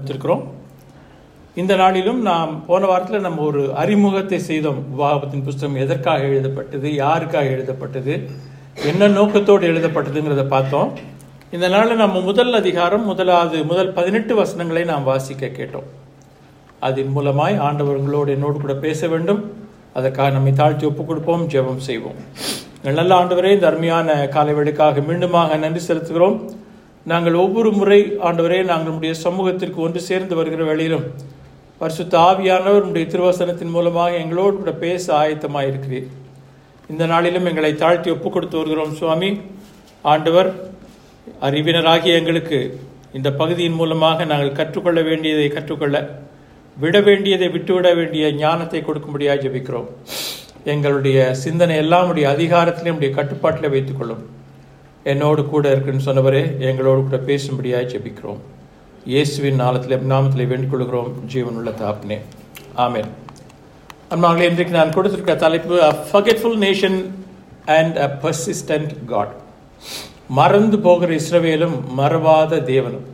இருக்கிறோம் இந்த நாளிலும் நாம் போன வாரத்தில் நம்ம ஒரு அறிமுகத்தை செய்தோம் உபாகத்தின் புஸ்தகம் எதற்காக எழுதப்பட்டது யாருக்காக எழுதப்பட்டது என்ன நோக்கத்தோடு எழுதப்பட்டதுங்கிறத பார்த்தோம் இந்த நாளில் நம்ம முதல் அதிகாரம் முதலாவது முதல் பதினெட்டு வசனங்களை நாம் வாசிக்க கேட்டோம் அதன் மூலமாய் ஆண்டவர் உங்களோடு என்னோடு கூட பேச வேண்டும் அதற்காக நம்மை தாழ்த்தி ஒப்புக் கொடுப்போம் ஜெபம் செய்வோம் எங்கள் நல்ல ஆண்டவரே இந்த அருமையான காலை வேளைக்காக மீண்டுமாக நன்றி செலுத்துகிறோம் நாங்கள் ஒவ்வொரு முறை ஆண்டவரே நாங்கள் நம்முடைய சமூகத்திற்கு ஒன்று சேர்ந்து வருகிற வேளையிலும் பரிசுத்த ஆவியானவர் நம்முடைய திருவசனத்தின் மூலமாக எங்களோடு கூட பேச ஆயத்தமாக இருக்கிறீர் இந்த நாளிலும் எங்களை தாழ்த்தி ஒப்புக் கொடுத்து வருகிறோம் சுவாமி ஆண்டவர் அறிவினராகிய எங்களுக்கு இந்த பகுதியின் மூலமாக நாங்கள் கற்றுக்கொள்ள வேண்டியதை கற்றுக்கொள்ள விட வேண்டியதை விட்டுவிட வேண்டிய ஞானத்தை கொடுக்கும்படியாக ஜெபிக்கிறோம் எங்களுடைய சிந்தனை எல்லாம் உடைய அதிகாரத்திலே நம்முடைய கட்டுப்பாட்டில் வைத்துக்கொள்ளும் என்னோடு கூட இருக்குன்னு சொன்னவரே எங்களோடு கூட பேசும்படியாக ஜெபிக்கிறோம் இயேசுவின் நாளத்திலே நாமத்திலே வேண்டிக் கொள்கிறோம் ஜீவனுள்ள தாப்னே ஆமேன் அன்பாங்களே இன்றைக்கு நான் கொடுத்திருக்க தலைப்பு a forgetful nation and a persistent God மறந்து போகிற இஸ்ரவேலும் மறவாத தேவனும்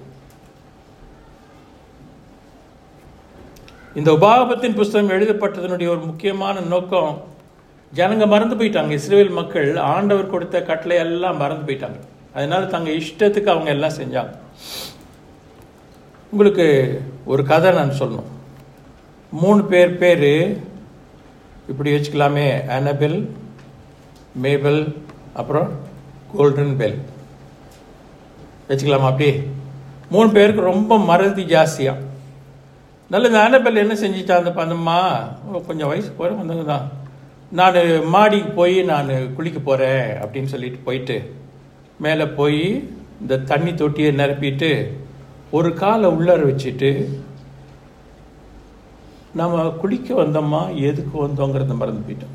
இந்த உபாகபத்தின் புஸ்தகம் எழுதப்பட்டதனுடைய ஒரு முக்கியமான நோக்கம் ஜனங்க மறந்து போயிட்டாங்க இஸ்ரேல் மக்கள் ஆண்டவர் கொடுத்த கட்டளை எல்லாம் மறந்து போயிட்டாங்க அதனால தங்க இஷ்டத்துக்கு அவங்க எல்லாம் செஞ்சாங்க உங்களுக்கு ஒரு கதை நான் சொல்லணும் மூணு பேர் பேர் இப்படி வச்சுக்கலாமே அனபெல் மேபல் அப்புறம் கோல்டன் பெல் வச்சுக்கலாமா அப்படி மூணு பேருக்கு ரொம்ப மறதி ஜாஸ்தியாக நல்ல இந்த அனபெல் என்ன செஞ்சிட்டா அந்த பந்தம்மா கொஞ்சம் வயசு போகிற வந்தவங்க தான் நான் மாடிக்கு போய் நான் குளிக்க போகிறேன் அப்படின்னு சொல்லிட்டு போயிட்டு மேலே போய் இந்த தண்ணி தொட்டியை நிரப்பிட்டு ஒரு காலை உள்ளார வச்சுட்டு நம்ம குளிக்க வந்தோமா எதுக்கு வந்தோங்கிறத மறந்து போயிட்டோம்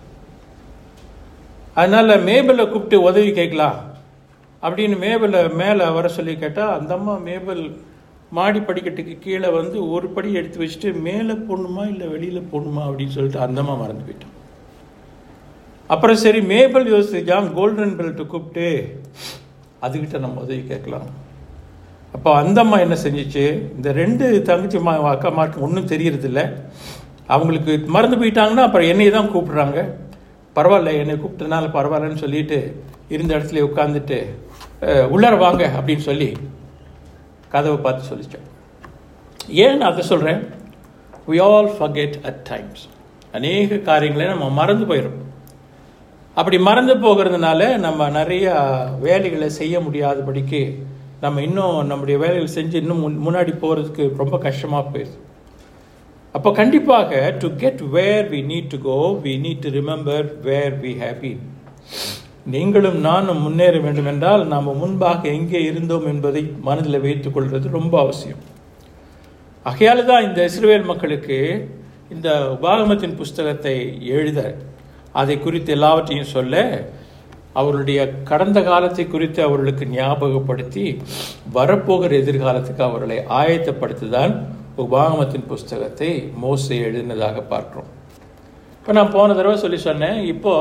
அதனால மேபலை கூப்பிட்டு உதவி கேட்கலாம் அப்படின்னு மேபலை மேலே வர சொல்லி கேட்டால் அந்த அம்மா மேபல் மாடி படிக்கட்டுக்கு கீழே வந்து ஒரு படி எடுத்து வச்சுட்டு மேலே போடணுமா இல்லை வெளியில் போடணுமா அப்படின்னு சொல்லிட்டு அந்தம்மா மறந்து போயிட்டோம் அப்புறம் சரி மேபல் யோசிச்சான் கோல்டன் பெல்ட்டு கூப்பிட்டு அதுக்கிட்ட நம்ம உதவி கேட்கலாம் அப்போ அந்தம்மா என்ன செஞ்சிச்சு இந்த ரெண்டு தங்கச்சி மா அக்கா மார்க்கு ஒன்றும் தெரியறதில்ல அவங்களுக்கு மறந்து போயிட்டாங்கன்னா அப்புறம் என்னை தான் கூப்பிடுறாங்க பரவாயில்ல என்னை கூப்பிட்டதுனால பரவாயில்லன்னு சொல்லிட்டு இருந்த இடத்துல உட்காந்துட்டு உள்ளார வாங்க அப்படின்னு சொல்லி கதவை பார்த்து சொல்லிச்சோம் ஏன் நான் அதை சொல்கிறேன் we all forget at times அநேக காரியங்களை நம்ம மறந்து போயிடும் அப்படி மறந்து போகிறதுனால நம்ம நிறைய வேலைகளை செய்ய முடியாதபடிக்கு நம்ம இன்னும் நம்முடைய வேலைகள் செஞ்சு இன்னும் முன்னாடி போகிறதுக்கு ரொம்ப கஷ்டமாக போயிடுது அப்போ கண்டிப்பாக to get where we need to go we need to remember where we have been நீங்களும் நானும் முன்னேற வேண்டும் என்றால் நாம் முன்பாக எங்கே இருந்தோம் என்பதை மனதில் வைத்துக் கொள்வது ரொம்ப அவசியம் ஆகையால் தான் இந்த இஸ்ரேல் மக்களுக்கு இந்த உபாகமத்தின் புஸ்தகத்தை எழுத அதை குறித்து எல்லாவற்றையும் சொல்ல அவருடைய கடந்த காலத்தை குறித்து அவர்களுக்கு ஞாபகப்படுத்தி வரப்போகிற எதிர்காலத்துக்கு அவர்களை ஆயத்தப்படுத்திதான் உபாகமத்தின் புஸ்தகத்தை மோசை எழுதினதாக பார்க்கிறோம் இப்போ நான் போன தடவை சொல்லி சொன்னேன் இப்போ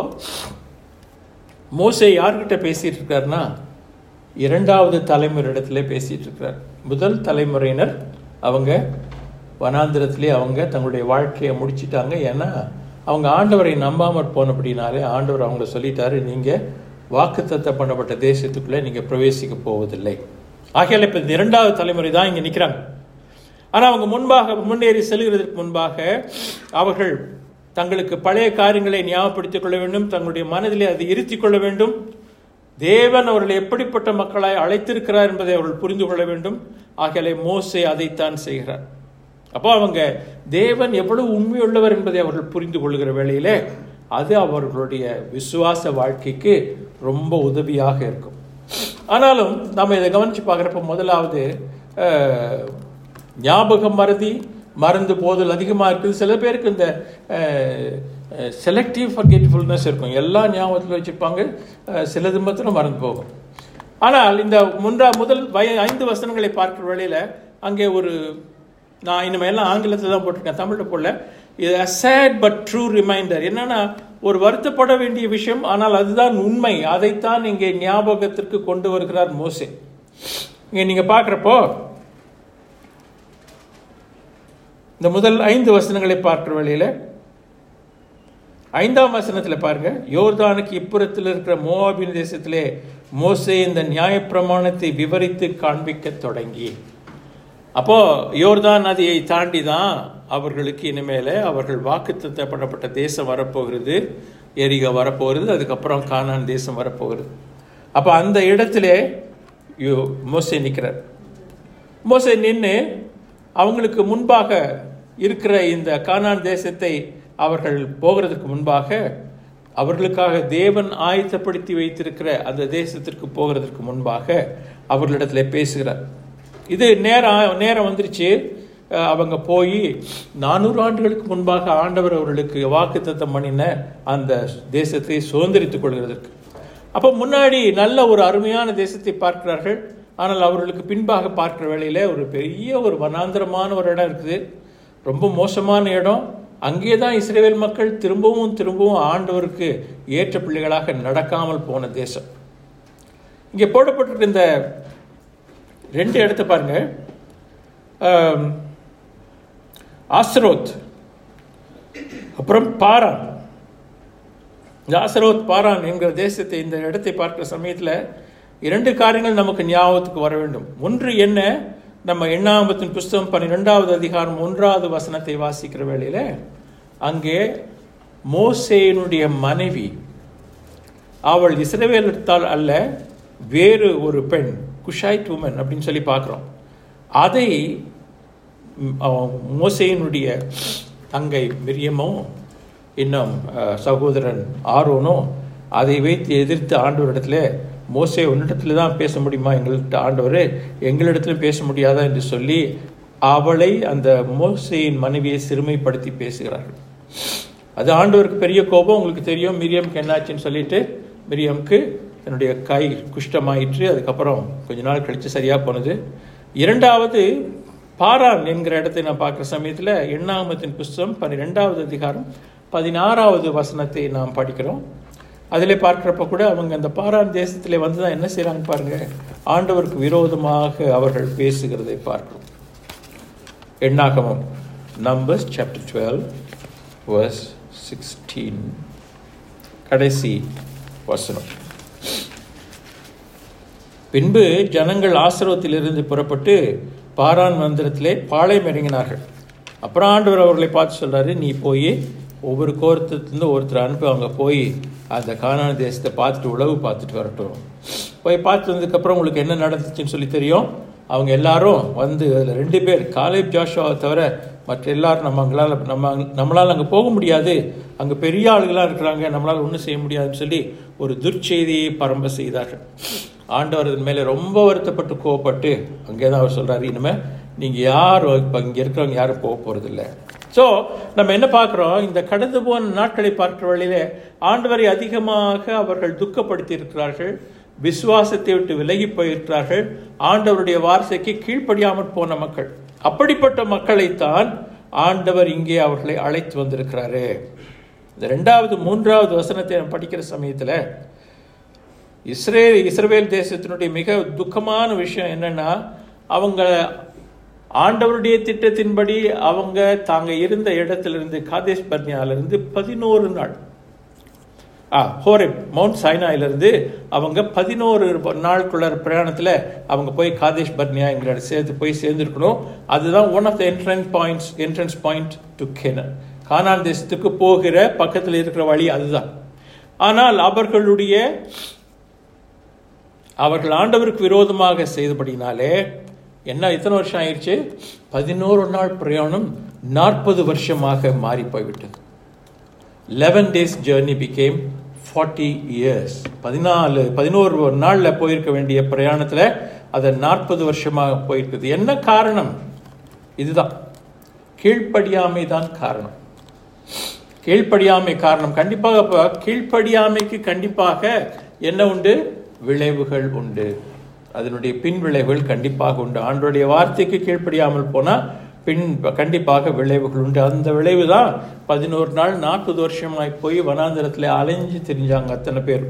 மோசை யார்கிட்ட பேசிட்டு இருக்காருன்னா இரண்டாவது தலைமுறையிடத்துல பேசிட்டு இருக்கிறார் முதல் தலைமுறையினர் அவங்க வனாந்திரத்திலே அவங்க தங்களுடைய வாழ்க்கையை முடிச்சிட்டாங்க ஏன்னா அவங்க ஆண்டவரை நம்பாமற் போனபடினாலே ஆண்டவர் அவங்கள சொல்லிட்டாரு நீங்கள் வாக்குத்தத்த பண்ணப்பட்ட தேசத்துக்குள்ளே நீங்கள் பிரவேசிக்க போவதில்லை ஆகையால் இப்போ இந்த இரண்டாவது தலைமுறை தான் இங்கே நிற்கிறாங்க ஆனால் அவங்க முன்பாக முன்னேறி செல்கிறதுக்கு முன்பாக அவர்கள் தங்களுக்கு பழைய காரியங்களை ஞாபகப்படுத்திக் கொள்ள வேண்டும் தங்களுடைய மனதிலே அதை இருத்தி கொள்ள வேண்டும் தேவன் அவர்கள் எப்படிப்பட்ட மக்களாய் அழைத்திருக்கிறார் என்பதை அவர்கள் புரிந்து கொள்ள வேண்டும் ஆகலை மோசே அதைத்தான் செய்கிறார் அப்போ அவங்க தேவன் எவ்வளவு உண்மையுள்ளவர் என்பதை அவர்கள் புரிந்து கொள்கிற வேளையிலே அது அவர்களுடைய விசுவாச வாழ்க்கைக்கு ரொம்ப உதவியாக இருக்கும் ஆனாலும் நம்ம இதை கவனித்து பார்க்குறப்ப முதலாவது ஞாபகம் மறதி மறந்து போதல் அதிகமாக இருக்குது சில பேருக்கு இந்த செலக்டிவ் ஃபர்கெட்ஃபுல்னஸ் இருக்கும் எல்லா ஞாபகத்தில் வச்சுருப்பாங்க சிலது மாத்திரம் மறந்து போகும் ஆனால் இந்த முன்றா முதல் வய ஐந்து வசனங்களை பார்க்குற வேளையில் அங்கே ஒரு நான் இனிமேல் எல்லாம் ஆங்கிலத்தில் தான் போட்டிருக்கேன் தமிழில் போடல இது a sad but true reminder என்னன்னா ஒரு வருத்தப்பட வேண்டிய விஷயம் ஆனால் அதுதான் உண்மை அதைத்தான் இங்கே ஞாபகத்திற்கு கொண்டு வருகிறார் மோசே இங்கே நீங்கள் பார்க்குறப்போ இந்த முதல் ஐந்து வசனங்களை பார்க்கிற வழியில ஐந்தாம் வசனத்துல பாருங்க யோர்தானுக்கு இப்புறத்தில் இருக்கிற மோவாபின் தேசத்திலே மோசே இந்த நியாயப்பிரமாணத்தை விவரித்து காண்பிக்க தொடங்கி அப்போ யோர்தான் நதியை தாண்டி தான் அவர்களுக்கு இனிமேல அவர்கள் வாக்குத்தத்தம் பண்ணப்பட்ட தேசம் வரப்போகிறது எரிகா வரப்போகிறது அதுக்கப்புறம் கானான் தேசம் வரப்போகிறது அப்போ அந்த இடத்திலே யோ மோசே நிற்கிறார் மோசே நின்று அவங்களுக்கு முன்பாக இருக்கிற இந்த கானான் தேசத்தை அவர்கள் போகிறதுக்கு முன்பாக அவர்களுக்காக தேவன் ஆயத்தப்படுத்தி வைத்திருக்கிற அந்த தேசத்திற்கு போகிறதுக்கு முன்பாக அவர்களிடத்துல பேசுகிறார் இது நேரம் நேரம் வந்துருச்சு அஹ் அவங்க போய் நானூறு ஆண்டுகளுக்கு முன்பாக ஆண்டவர் அவர்களுக்கு வாக்குத்தத்தம் பண்ணின அந்த தேசத்தை சுதந்திரித்துக் கொள்கிறதற்கு அப்போ முன்னாடி நல்ல ஒரு அருமையான தேசத்தை பார்க்கிறார்கள் ஆனால் அவர்களுக்கு பின்பாக பார்க்கிற வேளையில ஒரு பெரிய ஒரு வனாந்திரமான ஒரு இடம் இருக்குது ரொம்ப மோசமான இடம் அங்கே தான் இஸ்ரேல் மக்கள் திரும்பவும் திரும்பவும் ஆண்டவருக்கு ஏற்ற பிள்ளைகளாக நடக்காமல் போன தேசம் இங்கே போடப்பட்டிருக்க இந்த ரெண்டு இடத்த பாருங்க ஆம், ஆஸ்ரோத் அப்புறம் பாரான் இந்த ஆசரோத் பாரான் என்கிற தேசத்தை இந்த இடத்தை பார்க்கிற சமயத்தில் இரண்டு காரியங்கள் நமக்கு ஞாபகத்துக்கு வர வேண்டும் ஒன்று என்ன நம்ம எண்ணாமத்தின் புஸ்தகம் பன்னிரெண்டாவது அதிகாரம் ஒன்றாவது வசனத்தை வாசிக்கிற வேளையில அங்கே மோசேயினுடைய மனைவி அவள் இஸ்ரவேலத்தால் அல்ல வேறு ஒரு பெண் குஷாய்ட் உமன் அப்படின்னு சொல்லி பார்க்குறோம் அதை ம், அவன் மோசேயினுடைய தங்கை மிரியமும் இன்னும் அஹ், சகோதரன் ஆரோனும் அதை வைத்து எதிர்த்து ஆண்டவரிடத்துல மோசே உன்னிடத்துல தான் பேச முடியுமா எங்கள்கிட்ட ஆண்டவர் எங்களிடத்துல பேச முடியாதா என்று சொல்லி அவளை அந்த மோசேயின் மனைவியை சிறுமைப்படுத்தி பேசுகிறார்கள் அது ஆண்டவருக்கு பெரிய கோபம் உங்களுக்கு தெரியும் மிரியம்க்கு என்னாச்சுன்னு சொல்லிட்டு மிரியம்க்கு தன்னுடைய கை குஷ்டமாயிற்று அதுக்கப்புறம் கொஞ்ச நாள் கழிச்சு சரியா போனது இரண்டாவது பாரான் என்கிற இடத்தை நான் பார்க்குற சமயத்தில் எண்ணாமத்தின் புஸ்தகம் பன்னிரெண்டாவது அதிகாரம் பதினாறாவது வசனத்தை நாம் படிக்கிறோம் அதிலே பார்க்குறப்ப கூட அவங்க அந்த பாரான் தேசத்திலே வந்து தான் என்ன செய்கிறாங்க பாருங்க ஆண்டவருக்கு விரோதமாக அவர்கள் பேசுகிறதை பார்க்கிறோம் எண்ணாகமம் Numbers chapter twelve verse sixteen கடைசி வசனம் பின்பு ஜனங்கள் ஆசிரவத்திலிருந்து புறப்பட்டு பாரான் மந்திரத்திலே பாளையம் இறங்கினார்கள் அப்புறம் ஆண்டவர் அவர்களை பார்த்து சொல்றாரு நீ போய் ஒவ்வொரு கோரத்திலிருந்து ஒருத்தர் அனுப்பி அவங்க போய் அந்த கானான தேசத்தை பார்த்துட்டு உழவு பார்த்துட்டு வரட்டும் போய் பார்த்து வந்ததுக்கப்புறம் உங்களுக்கு என்ன நடந்துச்சுன்னு சொல்லி தெரியும் அவங்க எல்லாரும் வந்து அதில் ரெண்டு பேர் காலேப் ஜாஷுவாவை தவிர மற்ற எல்லாரும் நம்ம அங்களால் நம்ம நம்மளால் அங்கே போக முடியாது அங்கே பெரிய ஆளுகளாக இருக்கிறாங்க நம்மளால் ஒன்றும் செய்ய முடியாதுன்னு சொல்லி ஒரு துர்ச்செய்தியை பரம்ப செய்தார்கள் ஆண்டவர் இதன் மேலே ரொம்ப வருத்தப்பட்டு கோவப்பட்டு அங்கே தான் அவர் சொல்கிறாரு இனிமேல் நீங்கள் யார் இப்போ இங்கே இருக்கிறவங்க யாரும் போக போகிறதில்ல ஸோ நம்ம என்ன பார்க்குறோம் இந்த கடந்து போன நாட்களை பார்க்கிற வழியிலே ஆண்டவரை அதிகமாக அவர்கள் துக்கப்படுத்தி இருக்கிறார்கள் விசுவாசத்தை விட்டு விலகி போயிருக்கிறார்கள் ஆண்டவருடைய வார்த்தைக்கு கீழ்ப்படியாமற் போன மக்கள் அப்படிப்பட்ட மக்களைத்தான் ஆண்டவர் இங்கே அவர்களை அழைத்து வந்திருக்கிறாரு இந்த ரெண்டாவது மூன்றாவது வசனத்தை நம்ம படிக்கிற சமயத்தில் இஸ்ரேல் இஸ்ரவேல் தேசத்தினுடைய மிக துக்கமான விஷயம் என்னன்னா அவங்க ஆண்டவருடைய திட்டத்தின்படி அவங்க தாங்க இருந்த இடத்திலிருந்து காதேஷ் பர்னியாலிருந்து பதினோரு நாள் ஆ ஹோரேப் மவுண்ட் சைனாயிலிருந்து அவங்க பதினோரு நாளுக்குள்ள பிரயாணத்தில் அவங்க போய் காதேஷ் பர்னியாங்கிற சேர்த்து போய் சேர்ந்துருக்கணும் அதுதான் one of the entrance points entrance point to Canaan கானான் தேசத்துக்கு போகிற பக்கத்தில் இருக்கிற வழி அதுதான் ஆனால் அவர்களுடைய அவர்கள் ஆண்டவருக்கு விரோதமாக செய்தபடினாலே என்ன இத்தனை வருஷம் ஆயிடுச்சு பதினோரு நாள் பிரயாணம் நாற்பது வருஷமாக மாறி போய்விட்டது eleven days journey became forty years பதினாலு பதினோரு நாளில் போயிருக்க வேண்டிய பிரயாணத்தில் அதை நாற்பது வருஷமாக போயிருக்குது என்ன காரணம் இதுதான் கீழ்ப்படியாமை தான் காரணம் கீழ்ப்படியாமை காரணம் கண்டிப்பாக அப்போ கீழ்ப்படியாமைக்கு கண்டிப்பாக என்ன உண்டு விளைவுகள் உண்டு அதனுடைய பின் விளைவுகள் கண்டிப்பாக உண்டு ஆண்டோடைய வார்த்தைக்கு கீழ்ப்படியாமல் போனால் பின் கண்டிப்பாக விளைவுகள் உண்டு அந்த விளைவு தான் பதினோரு நாள் நாற்பது வருஷமாய் போய் வனாந்திரத்தில் அலைஞ்சு திரிஞ்சாங்க அத்தனை பேர்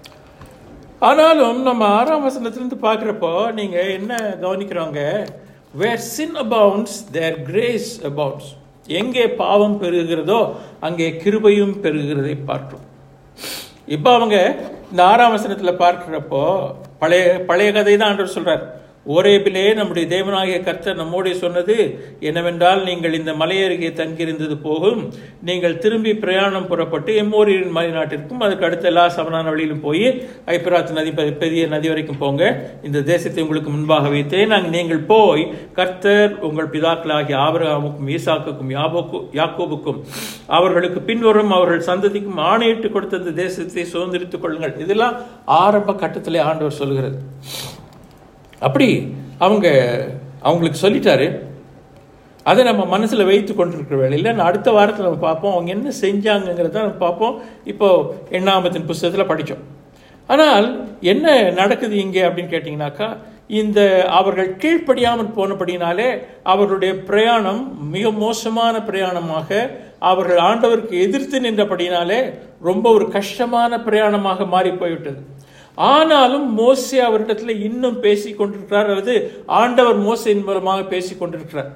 ஆனாலும் நம்ம ஆறாம் வசனத்திலிருந்து பார்க்குறப்போ நீங்கள் என்ன கவனிக்கிறவங்க வேர் சின் அபவுண்ட்ஸ் தேர் கிரேஸ் அபவுண்ட்ஸ் எங்கே பாவம் பெருகிறதோ அங்கே கிருபையும் பெருகிறதை பார்க்கிறோம் இப்போ அவங்க இந்த ஆறாம் வசனத்தில் பார்க்கிறப்போ பழைய பழைய கதை தான் ஆண்டவர் சொல்றார் ஓரேபிலே நம்முடைய தேவனாகிய கர்த்தர் நம்மோடைய சொன்னது என்னவென்றால் நீங்கள் இந்த மலை அருகே தங்கியிருந்தது போகும் நீங்கள் திரும்பி பிரயாணம் புறப்பட்டு எம்மோரியின் மலை நாட்டிற்கும் அதுக்கு அடுத்த எல்லா சமனான வழியிலும் போய் ஐப்பராத் நதி பெ- பெரிய நதி வரைக்கும் போங்க இந்த தேசத்தை உங்களுக்கு முன்பாக வைத்தேன் நாங்கள் நீங்கள் போய் கர்த்தர் உங்கள் பிதாக்களாகிய ஆபிரகாமுக்கும் ஈசாக்குக்கும் யாபோக்கு யாக்கோபுக்கும் அவர்களுக்கு பின்வரும் அவர்கள் சந்ததிக்கும் ஆணையிட்டு கொடுத்த இந்த தேசத்தை சுதந்திரித்துக் கொள்ளுங்கள் இதெல்லாம் ஆரம்ப கட்டத்திலே ஆண்டவர் சொல்கிறது அப்படி அவங்க அவங்களுக்கு சொல்லிட்டாரு அதை நம்ம மனசில் வைத்து கொண்டிருக்கிற வேலையில் நான் அடுத்த வாரத்தில் நம்ம பார்ப்போம் அவங்க என்ன செஞ்சாங்கங்கிறத நம்ம பார்ப்போம் இப்போ எண்ணாமத்தின் புஸ்தகத்தில் படித்தோம் ஆனால் என்ன நடக்குது இங்கே அப்படின்னு கேட்டிங்கனாக்கா இந்த அவர்கள் கீழ்ப்படியாமல் போனபடினாலே அவர்களுடைய பிரயாணம் மிக மோசமான பிரயாணமாக அவர்கள் ஆண்டவருக்கு எதிர்த்து நின்றபடினாலே ரொம்ப ஒரு கஷ்டமான பிரயாணமாக மாறி போய்விட்டது ஆனாலும் மோசே அவரிடத்தில் இன்னும் பேசிக் கொண்டிருக்கிறார் அல்லது ஆண்டவர் மோசையின் மூலமாக பேசிக் கொண்டிருக்கிறார்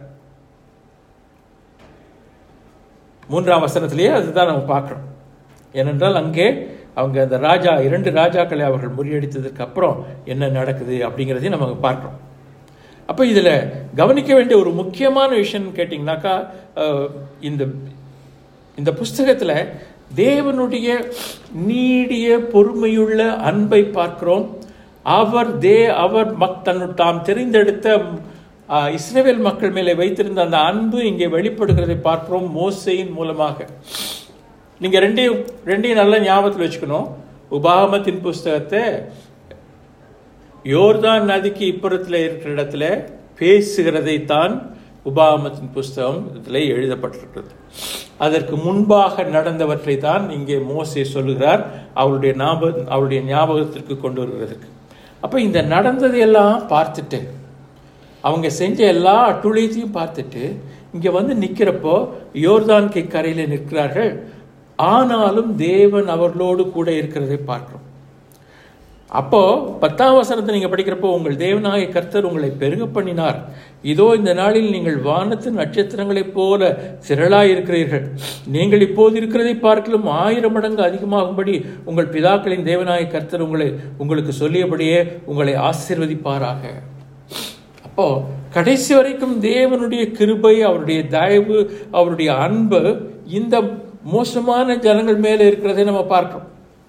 மூன்றாம் வசனத்திலேயே அதுதான் நம்ம பார்க்கிறோம் ஏனென்றால் அங்கே அவங்க அந்த ராஜா இரண்டு ராஜாக்களை அவர்கள் முறியடித்ததுக்கு அப்புறம் என்ன நடக்குது அப்படிங்கிறதையும் நம்ம பார்க்கிறோம் அப்போ இதில் கவனிக்க வேண்டிய ஒரு முக்கியமான விஷயம் கேட்டிங்கனாக்கா அஹ், இந்த இந்த புஸ்தகத்தில் தேவனுடைய நீடிய பொறுமையுள்ள அன்பை பார்க்கிறோம் அவர் தே அவர் மக் தன்னு தாம் தெரிந்தெடுத்த ஆ, இஸ்ரவேல் மக்கள் மேலே வைத்திருந்த அந்த அன்பு இங்கே வெளிப்படுகிறதை பார்க்கிறோம் மோசையின் மூலமாக நீங்க ரெண்டையும் ரெண்டையும் நல்லா ஞாபகத்தில் வச்சுக்கணும் உபாகமத்தின் புஸ்தகத்தை யோர்தான் நதிக்கு இப்புறத்தில் இருக்கிற இடத்துல பேசுகிறதை தான் உபாகமத்தின் புஸ்தகம் இதில் எழுதப்பட்டிருக்கிறது அதற்கு முன்பாக நடந்தவற்றை தான் இங்கே மோசே சொல்லுகிறார் அவருடைய ஞாபகம் அவருடைய ஞாபகத்திற்கு கொண்டு வருகிறதுக்கு அப்போ இந்த நடந்ததையெல்லாம் பார்த்துட்டு அவங்க செஞ்ச எல்லா அட்டுழியத்தையும் பார்த்துட்டு இங்கே வந்து நிற்கிறப்போ யோர்தான்கை கரையில் நிற்கிறார்கள் ஆனாலும் தேவன் அவர்களோடு கூட இருக்கிறதை பார்க்கிறோம் அப்போ பத்தாம் வசனத்தை நீங்க படிக்கிறப்போ உங்கள் தேவனாகிய கர்த்தர் உங்களை பெருக பண்ணினார் இதோ இந்த நாளில் நீங்கள் வானத்து நட்சத்திரங்களைப் போல திரளாய் இருக்கிறீர்கள் நீங்கள் இப்போது இருக்கிறதை பார்க்கலும் ஆயிரம் மடங்கு அதிகமாகும்படி உங்கள் பிதாக்களின் தேவனாகிய கர்த்தர் உங்களை உங்களுக்கு சொல்லியபடியே உங்களை ஆசீர்வதிப்பாராக அப்போ கடைசி வரைக்கும் தேவனுடைய கிருபை அவருடைய தயவு அவருடைய அன்பு இந்த மோசமான ஜனங்கள் மேலே இருக்கிறதை நம்ம பார்க்கிறோம்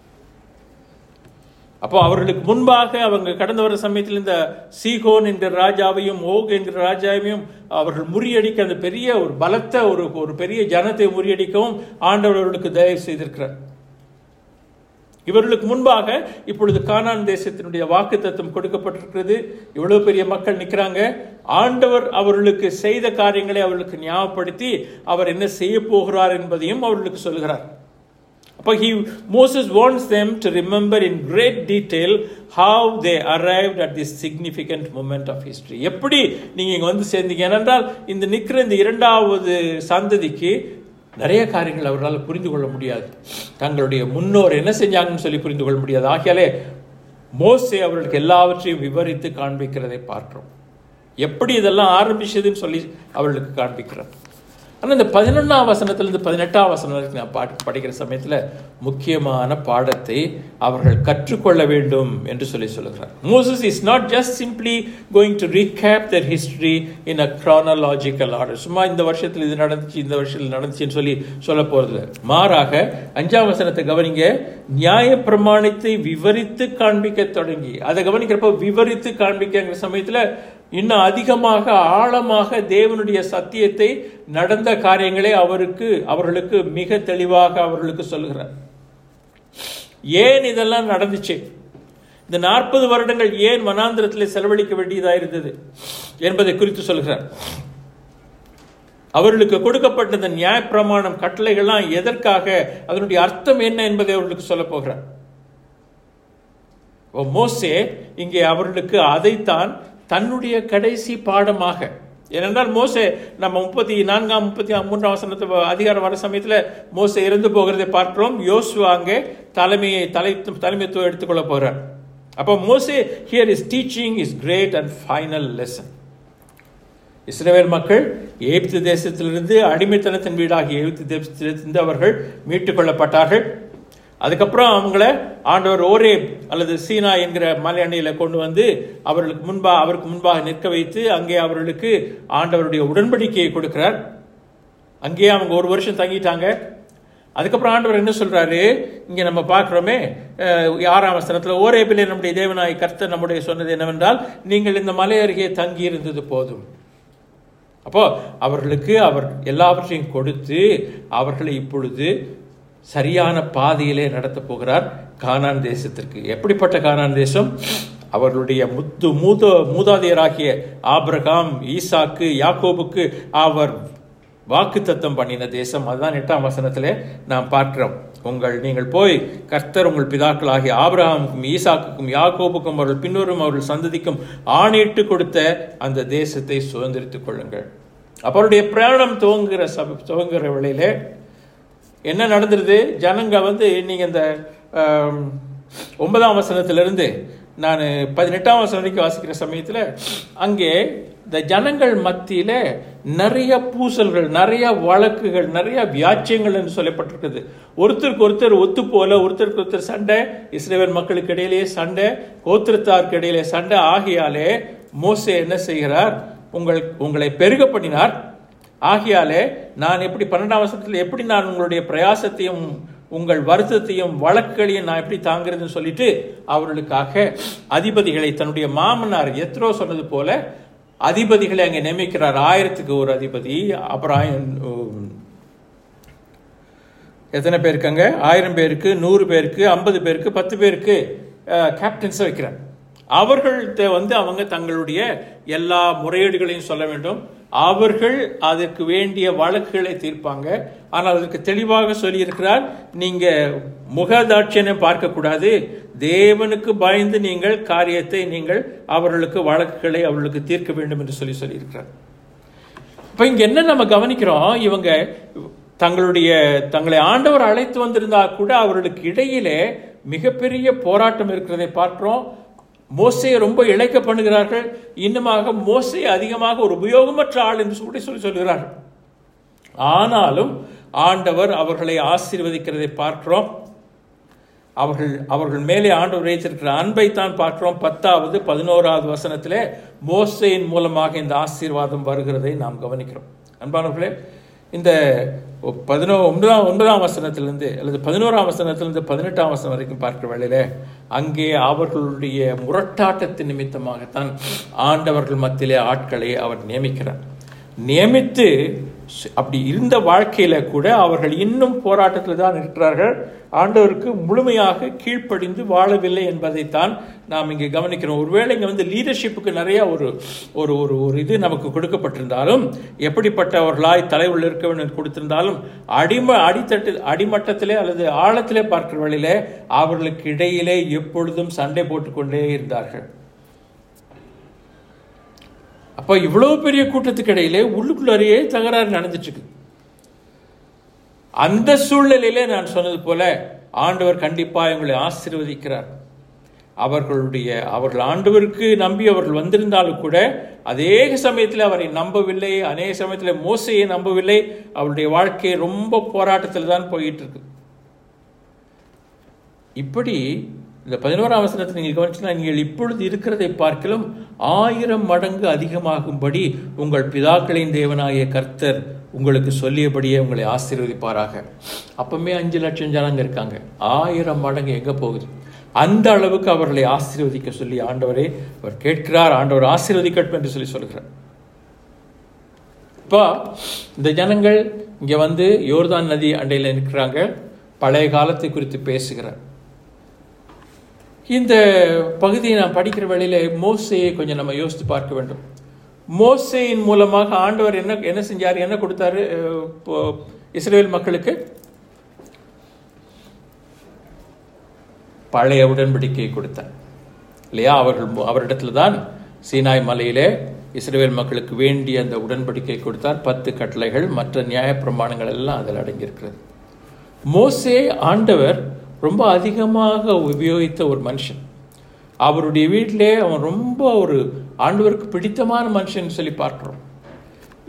அப்போ அவர்களுக்கு முன்பாக அவங்க கடந்து வர சமயத்தில் இந்த சீகோன் என்கிற ராஜாவையும் ஓக் என்கிற ராஜாவையும் அவர்கள் முறியடிக்க அந்த பெரிய ஒரு பலத்த ஒரு ஒரு பெரிய ஜனத்தை முறியடிக்கவும் ஆண்டவர் அவர்களுக்கு தயவு செய்திருக்கிறார் இவர்களுக்கு முன்பாக இப்பொழுது கானான் தேசத்தினுடைய வாக்கு தத்துவம் கொடுக்கப்பட்டிருக்கிறது இவ்வளவு பெரிய மக்கள் நிற்கிறாங்க ஆண்டவர் அவர்களுக்கு செய்த காரியங்களை அவர்களுக்கு ஞாபகப்படுத்தி அவர் என்ன செய்ய போகிறார் என்பதையும் அவர்களுக்கு சொல்கிறார் அப்போ he Moses wants them to remember in great detail how they arrived at this significant moment of history எப்படி நீங்க இங்க வந்து சேர்ந்தீங்க ஏனென்றால் இந்த நிற்கிற இந்த இரண்டாவது சந்ததிக்கு நிறைய காரியங்கள் அவர்களால் புரிந்து கொள்ள முடியாது தங்களுடைய முன்னோர் என்ன செஞ்சாங்கன்னு சொல்லி புரிந்து கொள்ள முடியாது ஆகையாலே மோசே அவர்களுக்கு எல்லாவற்றையும் விவரித்து காண்பிக்கிறதை பார்க்கிறோம் எப்படி இதெல்லாம் ஆரம்பிச்சதுன்னு சொல்லி அவர்களுக்கு காண்பிக்கிறார் ஆனால் இந்த பதினொன்றாம் வசனத்திலிருந்து பதினெட்டாம் வசனம் வரைக்கும் நான் பாட்டு படிக்கிற சமயத்தில் முக்கியமான பாடத்தை அவர்கள் கற்றுக்கொள்ள வேண்டும் என்று சொல்லி சொல்லுகிறார் Moses is not just simply going to recap their history in a chronological order சும்மா இந்த வருஷத்தில் இது நடந்துச்சு இந்த வருஷத்தில் நடந்துச்சுன்னு சொல்லி சொல்ல போகிறது மாறாக அஞ்சாம் வசனத்தை கவனிங்க நியாய பிரமாணத்தை விவரித்து காண்பிக்க தொடங்கி அதை கவனிக்கிறப்போ விவரித்து காண்பிக்கிற சமயத்தில் இன்னும் அதிகமாக ஆழமாக தேவனுடைய சத்தியத்தை நடந்த காரியங்களை அவருக்கு அவர்களுக்கு மிக தெளிவாக அவர்களுக்கு சொல்லுகிறார் ஏன் இதெல்லாம் நடந்துச்சு இந்த நாற்பது வருடங்கள் ஏன் வனாந்திரத்தில் செலவழிக்க வேண்டியதாக இருந்தது என்பதை குறித்து சொல்கிறார் அவர்களுக்கு கொடுக்கப்பட்ட இந்த நியாயப்பிரமாணம் கட்டளைகள்லாம் எதற்காக அதனுடைய அர்த்தம் என்ன என்பதை அவர்களுக்கு சொல்ல போகிறார் ஓ, மோசே இங்கே அவர்களுக்கு அதைத்தான் தன்னுடைய கடைசி பாடமாக ஏனென்றால் மோசே நம்ம முப்பத்தி நான்காம் முப்பத்தி மூன்றாம் வசனத்து அதிகாரம் வர சமயத்தில் மோசே இறந்து போகிறதை பார்க்கிறோம் யோசுவா அங்கே தலைமையை தலை தலைமைத்துவம் எடுத்துக்கொள்ள போகிறார் அப்போ மோசே here is teaching is great and final lesson இஸ்ரவேல் மக்கள் எகிப்து தேசத்திலிருந்து அடிமைத்தனத்தின் வீடாகிய எகிப்து தேசத்திலிருந்து அவர்கள் மீட்டுக் கொள்ளப்பட்டார்கள் அதுக்கப்புறம் அவங்கள ஆண்டவர் ஓரே அல்லது சீனா என்கிற மலையணையில கொண்டு வந்து அவர்களுக்கு முன்பா அவருக்கு முன்பாக நிற்க வைத்து அங்கே அவர்களுக்கு ஆண்டவருடைய உடன்படிக்கையை கொடுக்கிறார் அங்கேயே அவங்க ஒரு வருஷம் தங்கிட்டாங்க அதுக்கப்புறம் ஆண்டவர் என்ன சொல்றாரு இங்க நம்ம பார்க்கிறோமே அஹ், ஆறாம் வசனத்துல ஓரே பிள்ளை நம்முடைய தேவனாய் கர்த்தர் நம்முடைய சொன்னது என்னவென்றால் நீங்கள் இந்த மலை அருகே தங்கி இருந்தது போதும் அப்போ அவர்களுக்கு அவர் எல்லாவற்றையும் கொடுத்து அவர்களை இப்பொழுது சரியான பாதையிலே நடத்தப் போகிறார் கானான் தேசத்திற்கு எப்படிப்பட்ட கானான் தேசம் அவர்களுடைய முத்து மூத மூதாதையராகிய ஆபிரகாம் ஈசாக்கு யாக்கோபுக்கு அவர் வாக்குத்தத்தம் பண்ணின தேசம் அதுதான் எட்டாம் வசனத்திலே நாம் பார்க்கிறோம் உங்கள் நீங்கள் போய் கர்த்தர் உங்கள் பிதாக்களாகிய ஆபிரகாமுக்கும் ஈசாக்குக்கும் யாக்கோபுக்கும் அவர்கள் பின்னோரும் அவர்கள் சந்ததிக்கும் ஆணையிட்டு கொடுத்த அந்த தேசத்தை சுதந்திரித்துக் கொள்ளுங்கள் அவருடைய பிரயாணம் துவங்குகிற சப துவங்குகிற வேளையிலே என்ன நடந்துருது ஜனங்க வந்து நீங்க இந்த ஆம், ஒன்பதாம் வசனத்திலிருந்து நான் பதினெட்டாம் வசனம் வரைக்கும் வாசிக்கிற சமயத்துல அங்கே இந்த ஜனங்கள் மத்தியில நிறைய பூசல்கள் நிறைய வழக்குகள் நிறைய வியாச்சியங்கள் என்று சொல்லப்பட்டிருக்குது ஒருத்தருக்கு ஒருத்தர் ஒத்து போல ஒருத்தருக்கு ஒருத்தர் சண்டை இஸ்ரேல் மக்களுக்கு இடையிலேயே சண்டை கோத்திரத்தாருக்கு இடையிலே சண்டை ஆகியாலே மோசே என்ன செய்கிறார் உங்கள் உங்களை பெருக பண்ணினார் ஆகையாலே நான் எப்படி பன்னெண்டாம் வருஷத்தில் எப்படி நான் உங்களுடைய பிரயாசத்தையும் உங்கள் வருத்தத்தையும் வழக்குகளையும் நான் எப்படி தாங்கிறதுன்னு சொல்லிட்டு அவர்களுக்காக அதிபதிகளை தன்னுடைய மாமனார் எத்ரோ சொன்னது போல அதிபதிகளை அங்கே நியமிக்கிறார் ஆயிரத்துக்கு ஒரு அதிபதி அப்புறம் உம், எத்தனை பேருக்கு அங்க ஆயிரம் பேருக்கு நூறு பேருக்கு ஐம்பது பேருக்கு பத்து பேருக்கு கேப்டன்ஸை வைக்கிறார் அவர்கள்ட்ட வந்து அவங்க தங்களுடைய எல்லா முறையீடுகளையும் சொல்ல வேண்டும் அவர்கள் அதற்கு வேண்டிய வழக்குகளை தீர்ப்பாங்க ஆனால் அதற்கு தெளிவாக சொல்லியிருக்கிறார் நீங்க முகதாட்சியனை பார்க்கக்கூடாது தேவனுக்கு பயந்து நீங்கள் காரியத்தை நீங்கள் அவர்களுக்கு வழக்குகளை அவர்களுக்கு தீர்க்க வேண்டும் என்று சொல்லி சொல்லியிருக்கிறார் இப்ப இங்க என்ன நம்ம கவனிக்கிறோம் இவங்க தங்களுடைய தங்களை ஆண்டவர் அழைத்து வந்திருந்தா கூட அவர்களுக்கு இடையிலே மிகப்பெரிய போராட்டம் இருக்கிறதை பார்க்கிறோம் மோசையை ரொம்ப இழைக்க பண்ணுகிறார்கள் இன்னுமாக மோசையை அதிகமாக ஒரு உபயோகமற்ற ஆள் என்று சொல்லி சொல்லி சொல்கிறார்கள் ஆனாலும் ஆண்டவர் அவர்களை ஆசீர்வதிக்கிறதை பார்க்கிறோம் அவர்கள் அவர்கள் மேலே ஆண்டவர் வைத்திருக்கிற அன்பை தான் பார்க்கிறோம் பத்தாவது பதினோராவது வசனத்திலே மோசையின் மூலமாக இந்த ஆசீர்வாதம் வருகிறதை நாம் கவனிக்கிறோம் அன்பானவர்களே இந்த பதினோ ஒன்பதாம் ஒன்பதாம் வசனத்திலிருந்து அல்லது பதினோராம் வசனத்திலிருந்து பதினெட்டாம் வசனம் வரைக்கும் பார்க்கிற வேளையில அங்கே அவர்களுடைய முரட்டாட்டத்தின் நிமித்தமாகத்தான் ஆண்டவர்கள் மத்தியிலே ஆட்களை அவர் நியமிக்கிறார் நியமித்து அப்படி இருந்த வாழ்க்கையில கூட அவர்கள் இன்னும் போராட்டத்தில் தான் இருக்கிறார்கள் ஆண்டவருக்கு முழுமையாக கீழ்ப்படிந்து வாழவில்லை என்பதைத்தான் நாம் இங்கே கவனிக்கிறோம் ஒருவேளை இங்கே வந்து லீடர்ஷிப்புக்கு நிறைய ஒரு ஒரு ஒரு ஒரு இது நமக்கு கொடுக்கப்பட்டிருந்தாலும் எப்படிப்பட்டவர்களாய் தலைவர்கள் இருக்க வேண்டும் கொடுத்திருந்தாலும் அடிம அடித்தட்டு அடிமட்டத்திலே அல்லது ஆழத்திலே பார்க்கிற வழியிலே அவர்களுக்கு இடையிலே எப்பொழுதும் சண்டை போட்டுக்கொண்டே இருந்தார்கள் அப்போ இவ்வளவு பெரிய கூட்டத்துக்கு இடையிலே உள்ளுக்குள்ளறையே தகராறு நடந்துட்டு இருக்கு அந்த சூழ்நிலையிலே நான் சொன்னது போல ஆண்டவர் கண்டிப்பா எங்களை ஆசீர்வதிக்கிறார் அவர்களுடைய அவர்கள் ஆண்டவருக்கு நம்பி அவர்கள் வந்திருந்தாலும் கூட அதே சமயத்தில் அவரை நம்பவில்லை அநேக சமயத்தில் மோசையை நம்பவில்லை அவருடைய வாழ்க்கை ரொம்ப போராட்டத்தில் தான் போயிட்டு இருக்கு இப்படி இந்த பதினோராம் வசனத்தை நீங்கள் கவனிச்சுன்னா நீங்கள் இப்பொழுது இருக்கிறதை பார்க்கலும் ஆயிரம் மடங்கு அதிகமாகும்படி உங்கள் பிதாக்களின் தேவனாகிய கர்த்தர் உங்களுக்கு சொல்லியபடியே உங்களை ஆசீர்வதிப்பாராக அப்பவுமே அஞ்சு லட்சம் ஜனங்க இருக்காங்க ஆயிரம் மடங்கு எங்க போகுது அந்த அளவுக்கு அவர்களை ஆசீர்வதிக்க சொல்லி ஆண்டவரே அவர் கேட்கிறார் ஆண்டவர் ஆசீர்வதிக்கட்டும் என்று சொல்லி சொல்கிறார் இப்போ இந்த ஜனங்கள் இங்க வந்து யோர்தான் நதி அண்டையில் நிற்கிறாங்க பழைய காலத்தை குறித்து பேசுகிறார் இந்த பகுதியை நான் படிக்கிற வேளையில மோசையை கொஞ்சம் நம்ம யோசித்து பார்க்க வேண்டும் மோசையின் மூலமாக ஆண்டவர் என்ன என்ன செஞ்சார் என்ன கொடுத்தாரு அஹ், இப்போ இஸ்ரேல் மக்களுக்கு பழைய உடன்படிக்கையை கொடுத்தார் இல்லையா அவர்கள் அவரிடத்துல தான் சீனாய் மலையிலே இஸ்ரேல் மக்களுக்கு வேண்டிய அந்த உடன்படிக்கை கொடுத்தார் பத்து கட்டளைகள் மற்ற நியாயப்பிரமாணங்கள் எல்லாம் அதில் அடங்கியிருக்கிறது மோசே ஆண்டவர் ரொம்ப அதிகமாக உபயோகித்த ஒரு மனுஷன் அவருடைய வீட்டிலே அவன் ரொம்ப ஒரு ஆண்டவருக்கு பிடித்தமான மனுஷன் சொல்லி பார்க்கிறோம்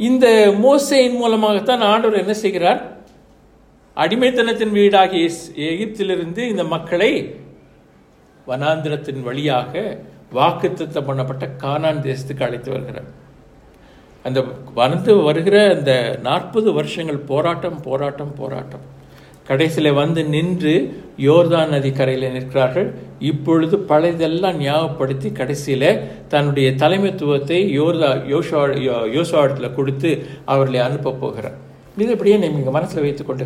இந்த மோசையின் மூலமாகத்தான் ஆண்டவர் என்ன செய்கிறார் அடிமைத்தனத்தின் வீடாகிய எஸ்- எகிப்திலிருந்து இந்த மக்களை வனாந்திரத்தின் வழியாக வாக்குத்தத்தம் பண்ணப்பட்ட கானான் தேசத்துக்கு அழைத்து வருகிறார் அந்த வந்து வருகிற அந்த நாற்பது வருஷங்கள் போராட்டம் போராட்டம் போராட்டம் கடைசியில் வந்து நின்று யோர்தான் நதி கரையில் நிற்கிறார்கள் இப்பொழுது பழையதெல்லாம் ஞாபகப்படுத்தி கடைசியில் தன்னுடைய தலைமைத்துவத்தை யோர்தா யோசுவா யோ- யோசுவாவிடத்தில் கொடுத்து அவர்களை அனுப்ப போகிறார் இது இப்படியே நீங்கள் மனசில் வைத்துக்கொண்டு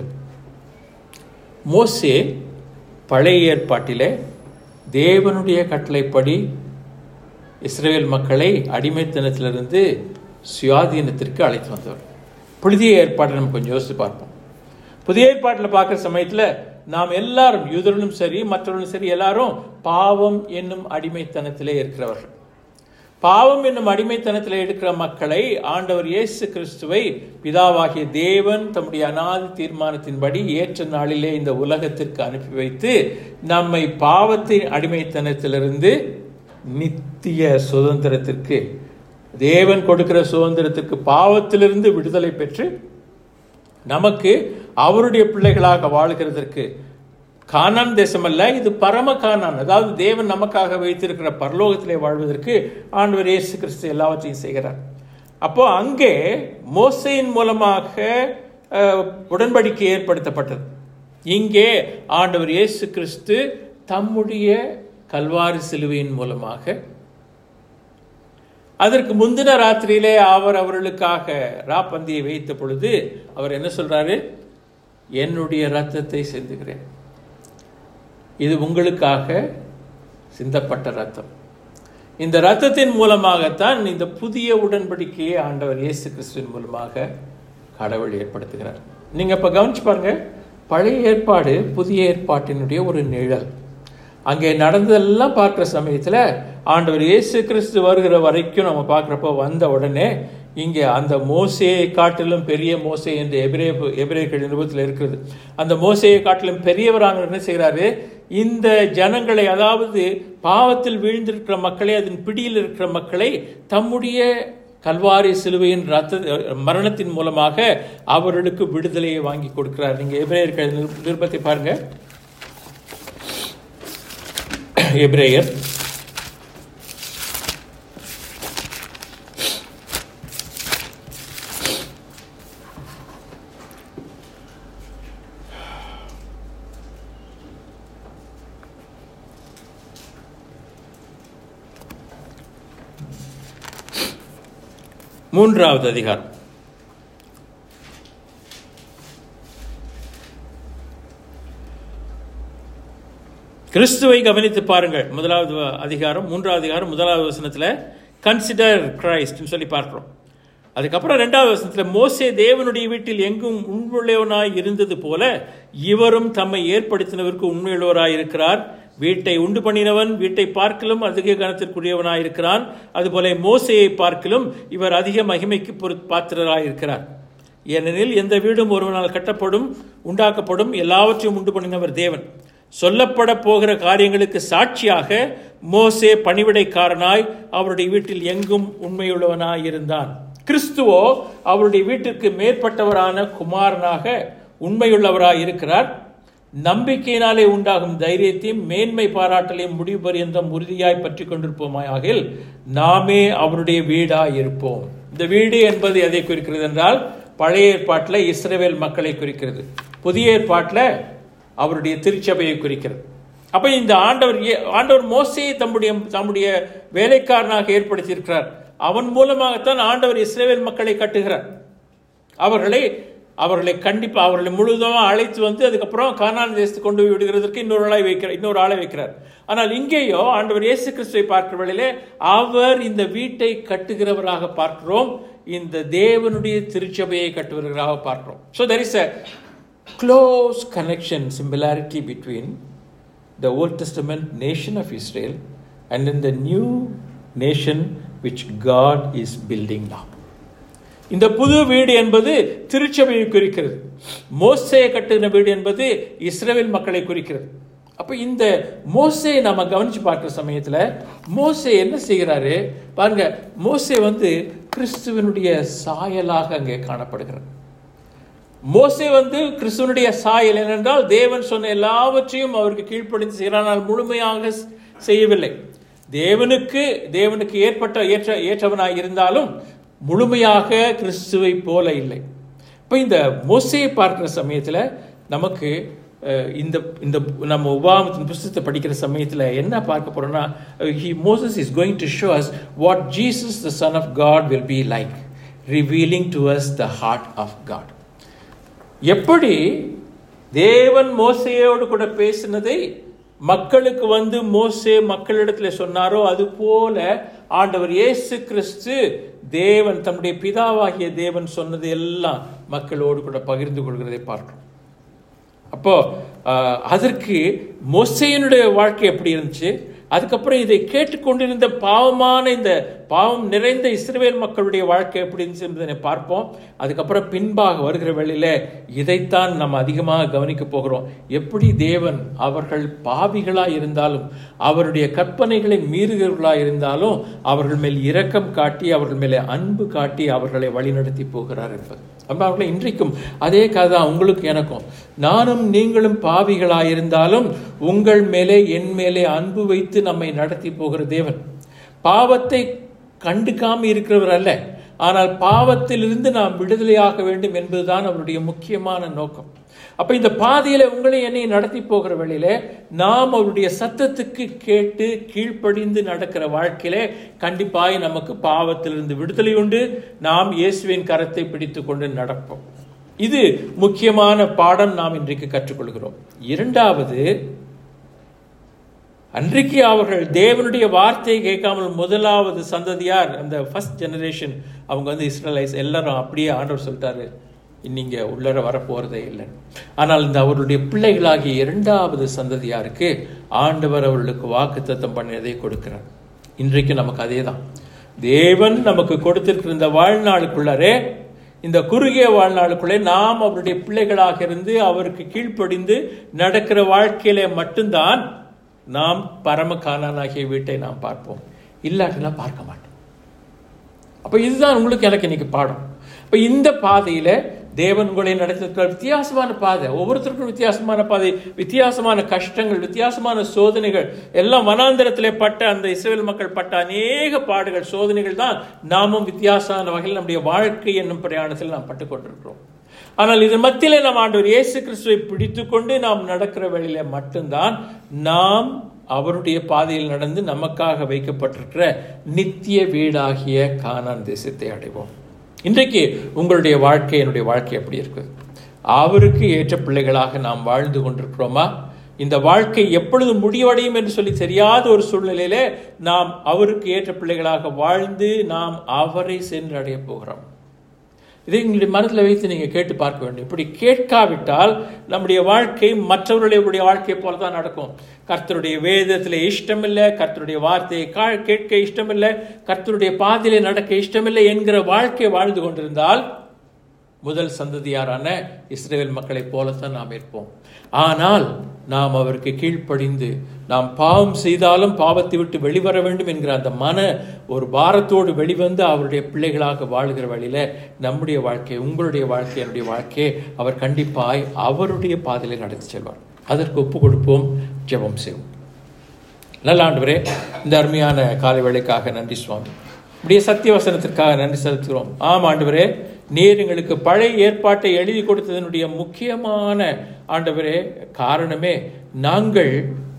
மோசே பழைய ஏற்பாட்டிலே தேவனுடைய கட்டளைப்படி இஸ்ரேல் மக்களை அடிமைத்தனத்திலிருந்து சுயாதீனத்திற்கு அழைத்து வந்தவர் புதிய ஏற்பாட்டை நம்ம கொஞ்சம் யோசித்து பார்ப்போம் புதிய ஏற்பாட்டில் பார்க்குற சமயத்தில் நாம் எல்லாரும் யூதர்களும் சரி மற்றவர்களும் சரி எல்லாரும் பாவம் என்னும் அடிமைத்தனத்திலே இருக்கிறவர்கள் பாவம் என்னும் அடிமைத்தனத்தில் இருக்கிற மக்களை ஆண்டவர் இயேசு கிறிஸ்துவை பிதாவாகிய தேவன் தம்முடைய அநாதி தீர்மானத்தின்படி ஏற்ற நாளிலே இந்த உலகத்திற்கு அனுப்பி வைத்து நம்மை பாவத்தின் அடிமைத்தனத்திலிருந்து நித்திய சுதந்திரத்திற்கு தேவன் கொடுக்கிற சுதந்திரத்திற்கு பாவத்திலிருந்து விடுதலை பெற்று நமக்கு அவருடைய பிள்ளைகளாக வாழ்கிறதற்கு கானான் தேசம் அல்ல இது பரம கானான் அதாவது தேவன் நமக்காக வைத்திருக்கிற பரலோகத்திலே வாழ்வதற்கு ஆண்டவர் இயேசு கிறிஸ்து எல்லாவற்றையும் செய்கிறார் அப்போ அங்கே மோசையின் மூலமாக அஹ், உடன்படிக்கை ஏற்படுத்தப்பட்டது இங்கே ஆண்டவர் இயேசு கிறிஸ்து தம்முடைய கல்வாரி சிலுவையின் மூலமாக அதற்கு முந்தின ராத்திரியிலே அவர் அவர்களுக்காக ராப்பந்தியை வைத்த பொழுது அவர் என்ன சொல்றாரு என்னுடைய ரத்தத்தை சிந்துகிறேன் இது உங்களுக்காக சிந்தப்பட்ட ரத்தம் இந்த ரத்தத்தின் மூலமாகத்தான் இந்த புதிய உடன்படிக்கையை ஆண்டவர் இயேசு கிறிஸ்துவின் மூலமாக கடவுள் ஏற்படுத்துகிறார் நீங்க இப்ப கவனிச்சு பாருங்க பழைய ஏற்பாடு புதிய ஏற்பாட்டினுடைய ஒரு நிழல் அங்கே நடந்ததெல்லாம் பார்க்குற சமயத்தில் ஆண்டவர் இயேசு கிறிஸ்து வருகிற வரைக்கும் நம்ம பார்க்குறப்போ வந்த உடனே இங்கே அந்த மோசையை காட்டிலும் பெரிய மோசை என்று எபிரே எபிரேயர்கள் நிருபத்தில் இருக்கிறது அந்த மோசையை காட்டிலும் பெரியவரானவர் என்ன செய்கிறாரு இந்த ஜனங்களை அதாவது பாவத்தில் வீழ்ந்திருக்கிற மக்களை அதன் பிடியில் இருக்கிற மக்களை தம்முடைய கல்வாரி சிலுவையின் ரத்த மரணத்தின் மூலமாக அவர்களுக்கு விடுதலையை வாங்கி கொடுக்கிறார் நீங்க எபிரேயர்கள் நிருப- நிருபத்தை பாருங்க எபிரேயர் மூன்றாவது அதிகாரம் கிறிஸ்துவை கவனித்து பாருங்கள் முதலாவது அதிகாரம் மூன்றாவது அதிகாரம் முதலாவது வசனத்தில் கன்சிடர் கிரைஸ்ட்னு சொல்லி பார்க்கிறோம் அதுக்கப்புறம் ரெண்டாவது வசனத்தில் மோசே தேவனுடைய வீட்டில் எங்கும் உண்மையுள்ளவனாய் இருந்தது போல இவரும் தம்மை ஏற்படுத்தினவருக்கு உண்மையுள்ளவராய் இருக்கிறார் வீட்டை உண்டு பண்ணினவன் வீட்டை பார்க்கலும் அதிக கனத்திற்குரியவனாய் இருக்கிறான் அதுபோல மோசையை பார்க்கலும் இவர் அதிக மகிமைக்கு பொறு பாத்திரராய் இருக்கிறார் ஏனெனில் எந்த வீடும் ஒருவனால் கட்டப்படும் உண்டாக்கப்படும் எல்லாவற்றையும் உண்டு பண்ணினவர் தேவன் சொல்லப்பட போகிற காரியங்களுக்கு சாட்சியாக மோசே பணிவிடைக்காரனாய் அவருடைய வீட்டில் எங்கும் உண்மையுள்ளவனாய் இருந்தான் கிறிஸ்துவோ அவருடைய வீட்டிற்கு மேற்பட்டவரான குமாரனாக உண்மையுள்ளவராய் இருக்கிறார் நம்பிக்கையினாலே உண்டாகும் தைரியத்தையும் மேன்மை பாராட்டலையும் முடிவு பரியந்தம் உறுதியாய் பற்றி கொண்டிருப்போமாயாகில் நாமே அவருடைய வீடாய் இருப்போம் இந்த வீடு என்பது எதை குறிக்கிறது என்றால் பழைய ஏற்பாட்டில் இஸ்ரவேல் மக்களை குறிக்கிறது புதிய ஏற்பாட்டில் அவருடைய திருச்சபையை குறிக்கிறது அப்ப இந்த ஆண்டவர் ஏ- ஆண்டவர் மோசையை தம்முடைய தம்முடைய வேலைக்காரனாக ஏற்படுத்தியிருக்கிறார் அவன் மூலமாகத்தான் ஆண்டவர் இஸ்ரவேல் மக்களை கட்டுகிறார் அவர்களை அவர்களை கண்டிப்பா அவர்களை முழுவதுமாக அழைத்து வந்து அதுக்கப்புறம் கானான் தேசத்துக்கு கொண்டு போய் விடுகிறதற்கு இன்னொரு ஆளை வைக்கிறார் இன்னொரு ஆளை வைக்கிறார் ஆனால் இங்கேயோ ஆண்டவர் இயேசு கிறிஸ்துவை பார்க்கிற வேளையிலே அவர் இந்த வீட்டை கட்டுகிறவராக பார்க்கிறோம் இந்த தேவனுடைய திருச்சபையை கட்டுகிறவராக பார்க்கிறோம் so there is a close connection, similarity between the Old Testament nation of Israel and then the new nation which God is building now. இந்த புது வீடு என்பது திருச்சபையை குறிக்கிறது மோசையை கட்டுகிற வீடு என்பது இஸ்ரவேல் மக்களை குறிக்கிறது அப்ப இந்த மோசே நம்ம கவனிச்சு பார்க்கிற சமயத்துல மோசே என்ன செய்கிறாரு பாருங்க மோசே வந்து கிறிஸ்துவனுடைய சாயலாக அங்கே காணப்படுகிறார் மோசே வந்து கிறிஸ்துவனுடைய சாயல் ஏனென்றால் தேவன் சொன்ன எல்லாவற்றையும் அவருக்கு கீழ்ப்படிந்து செய்கிறார் ஆனால் முழுமையாக செய்யவில்லை தேவனுக்கு தேவனுக்கு ஏற்பட்ட ஏற்ற ஏற்றவனாய் இருந்தாலும் முழுமையாக கிறிஸ்துவை போல இல்லை இப்போ இந்த மோசையை பார்க்கிற சமயத்தில் நமக்கு அஹ், இந்த இந்த நம்ம உபாமத்தின் புஸ்தகத்தை படிக்கிற சமயத்தில் என்ன பார்க்க போறோம்னா he Moses is going to show us what Jesus the son of God will be like revealing to us the heart of God எப்படி தேவன் மோசையோடு கூட பேசினதை மக்களுக்கு வந்து மோசே மக்களிடத்துல சொன்னாரோ அது போல ஆண்டவர் இயேசு கிறிஸ்து தேவன் தம்முடைய பிதாவாகிய தேவன் சொன்னது எல்லாம் மக்களோடு கூட பகிர்ந்து கொள்கிறதை பார்க்கிறோம் அப்போ ஆஹ், அதற்கு மோசையினுடைய வாழ்க்கை எப்படி இருந்துச்சு அதுக்கப்புறம் இதை கேட்டுக்கொண்டிருந்த பாவமான இந்த பாவம் நிறைந்த இஸ்ரவேல் மக்களுடைய வாழ்க்கை எப்படி இருந்துச்சு என்பதை பார்ப்போம் அதுக்கப்புறம் பின்பாக வருகிற வேளையில இதைத்தான் நம்ம அதிகமாக கவனிக்க போகிறோம் எப்படி தேவன் அவர்கள் பாவிகளாய் இருந்தாலும் அவருடைய கற்பனைகளை மீறுகிறவர்களாய் இருந்தாலும் அவர்கள் மேல் இரக்கம் காட்டி அவர்கள் மேலே அன்பு காட்டி அவர்களை வழிநடத்தி போகிறார் என்பது அப்ப அவர்களை இன்றைக்கும் அதே கதை தான் உங்களுக்கு எனக்கும் நானும் நீங்களும் பாவிகளாயிருந்தாலும் உங்கள் மேலே என் மேலே அன்பு வைத்து நம்மை நடத்தி போகிற தேவன் பாவத்தை கண்டுக்காம இருக்கிறவர் அல்ல ஆனால் பாவத்திலிருந்து நாம் விடுதலையாக வேண்டும் என்பதுதான் அவருடைய முக்கியமான நோக்கம் அப்ப இந்த பாதையில உங்களை என்னை நடத்தி போகிற வழியில நாம் அவருடைய சத்தத்துக்கு கேட்டு கீழ்ப்படிந்து நடக்கிற வாழ்க்கையிலே கண்டிப்பாய் நமக்கு பாவத்திலிருந்து விடுதலை உண்டு நாம் இயேசுவின் கரத்தை பிடித்து கொண்டு நடப்போம் இது முக்கியமான பாடம் நாம் இன்றைக்கு கற்றுக்கொள்கிறோம் இரண்டாவது அன்றைக்கு அவர்கள் தேவனுடைய வார்த்தையை கேட்காமல் முதலாவது சந்ததியார் அந்த ஃபர்ஸ்ட் ஜெனரேஷன் அவங்க வந்து இஸ்ரேலைஸ் எல்லாரும் அப்படியே ஆண்டவர் சொல்லிட்டாரு நீங்க உள்ளர வரப்போறதே இல்லை ஆனால் இந்த அவருடைய பிள்ளைகளாகிய இரண்டாவது சந்ததியாருக்கு ஆண்டவர் அவர்களுக்கு வாக்கு தத்தம் பண்ணியதை கொடுக்கிறார் இன்றைக்கு நமக்கு அதே தான் தேவன் நமக்கு கொடுத்திருக்கிற இந்த வாழ்நாளுக்குள்ளரே இந்த குறுகிய வாழ்நாளுக்குள்ளே நாம் அவருடைய பிள்ளைகளாக இருந்து அவருக்கு கீழ்ப்படிந்து நடக்கிற வாழ்க்கையில மட்டும்தான் நாம் பரம காணானாகிய வீட்டை நாம் பார்ப்போம் இல்லாட்டினா பார்க்க மாட்டோம் அப்ப இதுதான் உங்களுக்கு எனக்கு இன்னைக்கு பாடம் இப்ப இந்த பாதையில தேவன் உங்களை நடத்திருக்கிற வித்தியாசமான பாதை ஒவ்வொருத்தருக்கும் வித்தியாசமான பாதை வித்தியாசமான கஷ்டங்கள் வித்தியாசமான சோதனைகள் எல்லாம் வனாந்திரத்திலே பட்ட அந்த இஸ்ரேல் மக்கள் பட்ட அநேக பாடுகள் சோதனைகள் தான் நாமும் வித்தியாசமான வகையில் நம்முடைய வாழ்க்கை என்னும் பிரயாணத்தில் நாம் பட்டுக் கொண்டிருக்கிறோம் ஆனால் இதன் மத்தியிலே நாம் ஆண்டவர் இயேசு கிறிஸ்துவை பிடித்துக்கொண்டு நாம் நடக்கிற வழியில மட்டும்தான் நாம் அவருடைய பாதையில் நடந்து நமக்காக வைக்கப்பட்டிருக்கிற நித்திய வீடாகிய கானான் தேசத்தை அடைவோம் இன்றைக்கு உங்களுடைய வாழ்க்கை என்னுடைய வாழ்க்கை எப்படி இருக்கு அவருக்கு ஏற்ற பிள்ளைகளாக நாம் வாழ்ந்து கொண்டிருக்கிறோமா இந்த வாழ்க்கை எப்பொழுது முடிவடையும் என்று சொல்லி தெரியாத ஒரு சூழ்நிலையிலே நாம் அவருக்கு ஏற்ற பிள்ளைகளாக வாழ்ந்து நாம் அவரை சென்று அடைய போகிறோம் இதை உங்களுடைய மனதில் வைத்து நீங்கள் கேட்டு பார்க்க வேண்டும் இப்படி கேட்காவிட்டால் நம்முடைய வாழ்க்கை மற்றவர்களுடைய வாழ்க்கையை போல தான் நடக்கும் கர்த்தருடைய வேதத்தில் இஷ்டமில்லை கர்த்தருடைய வார்த்தையை கா கேட்க இஷ்டமில்லை கர்த்தருடைய பாதையிலே நடக்க இஷ்டமில்லை என்கிற வாழ்க்கை வாழ்ந்து கொண்டிருந்தால் முதல் சந்ததியாரான இஸ்ரேல் மக்களைப் போலத்தான் நாம் இருப்போம் ஆனால் நாம் அவருக்கு கீழ்ப்படிந்து நாம் பாவம் செய்தாலும் பாவத்தை விட்டு வெளிவர வேண்டும் என்கிற அந்த மன ஒரு பாரத்தோடு வெளிவந்து அவருடைய பிள்ளைகளாக வாழ்கிற வழியில நம்முடைய வாழ்க்கை உங்களுடைய வாழ்க்கை என்னுடைய வாழ்க்கையை அவர் கண்டிப்பாய் அவருடைய பாதையில நடத்தி செல்வார் அதற்கு ஒப்பு கொடுப்போம் ஜெபம் செய்வோம் நல்ல ஆண்டவரே இந்த அருமையான காலை வேளைக்காக நன்றி சுவாமி இப்படியே சத்தியவசனத்திற்காக நன்றி செலுத்துகிறோம் ஆம் ஆண்டவரே நீர் எங்களுக்கு பழைய ஏற்பாட்டை எழுதி கொடுத்ததனுடைய முக்கியமான ஆண்டவரே காரணமே நாங்கள்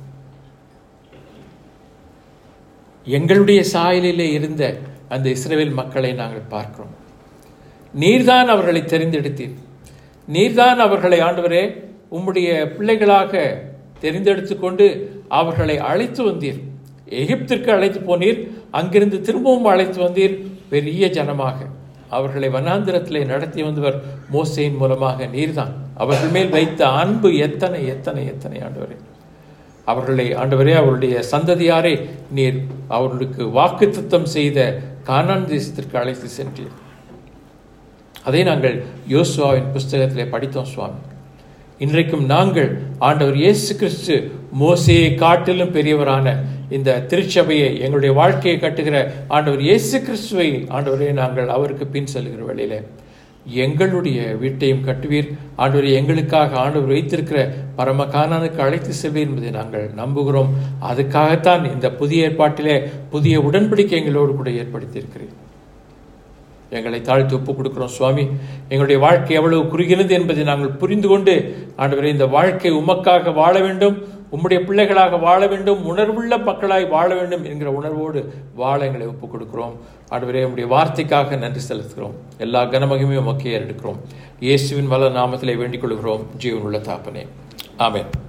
எங்களுடைய சாயலிலே இருந்த அந்த இஸ்ரேல் மக்களை நாங்கள் பார்க்கிறோம் நீர்தான் அவர்களை தெரிந்தெடுத்தீர் நீர்தான் அவர்களை ஆண்டவரே உம்முடைய பிள்ளைகளாக தெரிந்தெடுத்து கொண்டு அவர்களை அழைத்து வந்தீர் எகிப்திற்கு அழைத்து போனீர் அங்கிருந்து திரும்பவும் அழைத்து வந்தீர் பெரிய ஜனமாக அவர்களை வனாந்திரத்திலே நடத்தி வந்தவர் மோசையின் மூலமாக நீர்தான் அவர்கள் மேல் வைத்த அன்பு எத்தனை எத்தனை எத்தனை ஆண்டவரே அவர்களை ஆண்டவரே அவருடைய சந்ததியாரை நீர் அவர்களுக்கு வாக்குத்தத்தம் செய்த கானான் தேசத்திற்கு அழைத்து சென்றீர் அதை நாங்கள் யோசுவாவின் புஸ்தகத்திலே படித்தோம் சுவாமி இன்றைக்கும் நாங்கள் ஆண்டவர் இயேசு கிறிஸ்து மோசையை காட்டிலும் பெரியவரான இந்த திருச்சபையை எங்களுடைய வாழ்க்கையை கட்டுகிற ஆண்டவர் இயேசு கிறிஸ்துவை ஆண்டவரே நாங்கள் அவருக்கு பின் செல்கிற வேளையிலே எங்களுடைய வீட்டையும் கட்டுவீர் ஆண்டவரை எங்களுக்காக ஆண்டவர் வைத்திருக்கிற பரம கானானுக்கு அழைத்து செல்வீர் என்பதை நாங்கள் நம்புகிறோம் அதுக்காகத்தான் இந்த புதிய ஏற்பாட்டிலே புதிய உடன்படிக்கை எங்களோடு கூட ஏற்படுத்தியிருக்கிறேன் எங்களை தாழ்த்தி ஒப்பு கொடுக்கிறோம் சுவாமி எங்களுடைய வாழ்க்கை எவ்வளவு குறுகிறது என்பதை நாங்கள் புரிந்து கொண்டு ஆண்டவரே இந்த வாழ்க்கை உமக்காக வாழ வேண்டும் உம்முடைய பிள்ளைகளாக வாழ வேண்டும் உணர்வுள்ள மக்களாய் வாழ வேண்டும் என்கிற உணர்வோடு வாழ எங்களை ஒப்புக் கொடுக்கிறோம் ஆண்டவரே உம்முடைய வார்த்தைக்காக நன்றி செலுத்துகிறோம் எல்லா கனமகிமையும் உமக்கே எடுக்கிறோம் இயேசுவின் வள நாமத்திலே வேண்டிக் கொள்கிறோம் ஜீவனுள்ள தாப்பனே ஆமென்